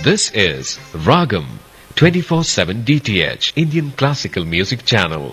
This is Ragam 24/7 DTH Indian Classical Music Channel.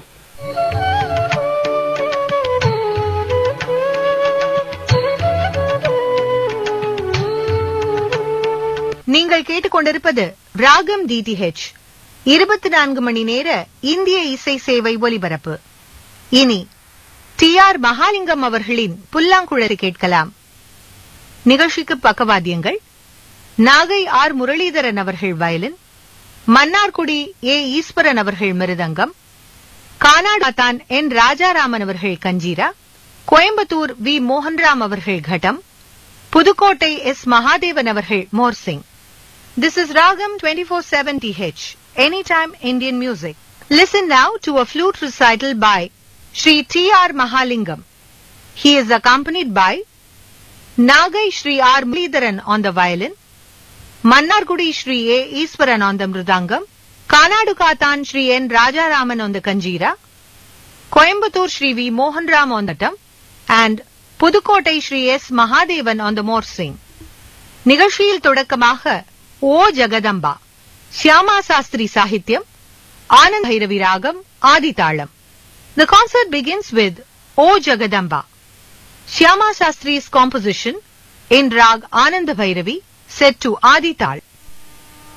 நீங்கள் கேட்டுக்கொண்டிருப்பது ராகம் டிடிஹெச் இருபத்தி நான்கு மணி நேர இந்திய இசை சேவை ஒலிபரப்பு இனி டி ஆர் மகாலிங்கம் அவர்களின் புல்லாங்குழலை கேட்கலாம் நிகழ்ச்சிக்கு பக்கவாத்தியங்கள் நாகை ஆர் முரளிதரன் அவர்கள் வயலின் மன்னார்குடி ஏ ஈஸ்வரன் அவர்கள் மிருதங்கம் கானாடாத்தான் என் ராஜாராமன் அவர்கள் கஞ்சீரா கோயம்புத்தூர் வி மோகன்ராம் அவர்கள் கடம் புதுக்கோட்டை எஸ் மகாதேவன் அவர்கள் morsing This is Ragam 24/7 TH, Anytime Indian Music. Listen now to a flute recital by Sri T. R. Mahalingam. He is accompanied by Nagai Sri R. Muralidharan on the violin, Mannargudi Sri A. Iswaran on the mridangam, Kanadu Katan Sri N. Rajaraman on the kanjira, Coimbatore Sri V. Mohan Ram on the tam, and Pudukkottai Sri S. Mahadevan on the morsing. நிகழ்ச்சியில் தொடக்கமாக ஓ ஜெகதம்பா சியாமா சாஸ்திரி சாகித்யம் ஆனந்த் பைரவி ராகம் ஆதிதாளம் The concert begins with O Jagadamba, Shyama Shastri's composition in Rag Anand Bhairavi set to Adi Tal.